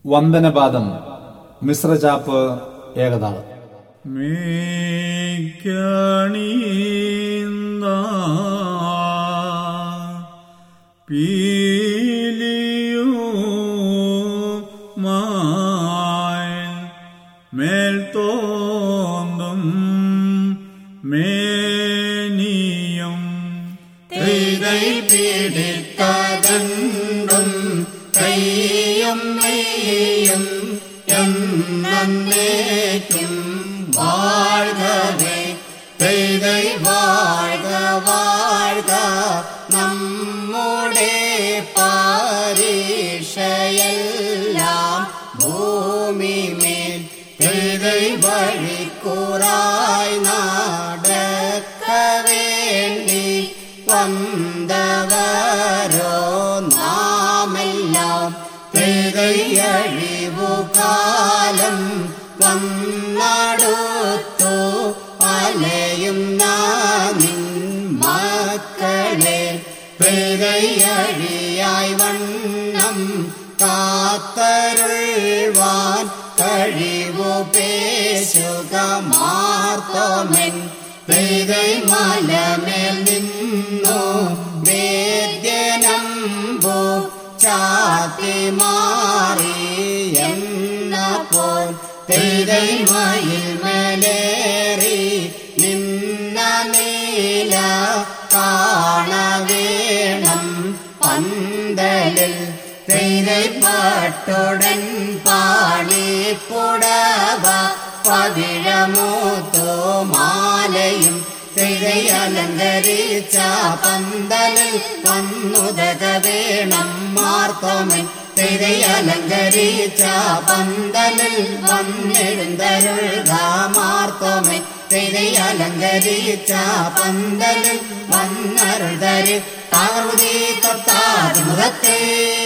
വന്ദനപാദം മിശ്രചാപ്പ് ഏകതാളം മേക്കണീന്ത പീലിയുമായി മേൽത്തോന്തും മേനിയും കൈ പിടിത്തതുണ്ടും കൈയും നെയ്യും എന്നേക്കും വാഴ്കവേ കൈതൈ വാഴ്ക വാഴ്ക നമ്മുടെ പാരീഷയെല്ലാം ഭൂമിമേൽ കൈതൈ വഴിക്കുറായി നാടക്ക വേണ്ടി വന്നവരോ നാമെല്ലാം തികയഴിവു കാലം വന്നടുത്തു അലയും നിൻ മക്കളെ തികയഴിയായി വണ്ണം കാത്തരുൾവാൻ കഴിവു പേശുക മാർത്തോമെൻ പെയ്തൈ മലമേൽ നിന്നു വേദ്യനമ്പോ ചാത്തി മാറി എന്നപ്പോൾ പെയ്തൈ മയിൽ മേലേറി നിന്ന നീല കാണവേണം പന്തലിൽ പെയ്തൈ പാട്ടുടൻ പാണി പുടവ പവിഴമൂത്തോ മാലയും തിരയലങ്കരിച്ച പന്തലിൽ വന്നുതക വേണം മാർത്തോമൻ തിരയലങ്കരിച്ച പന്തലിൽ വന്നെഴുന്തരുൾക മാർത്തോമൻ തിരയലങ്കരിച്ച പന്തലിൽ വന്നരുതര് താറുതീ തൊട്ടാറുമുഖത്തേ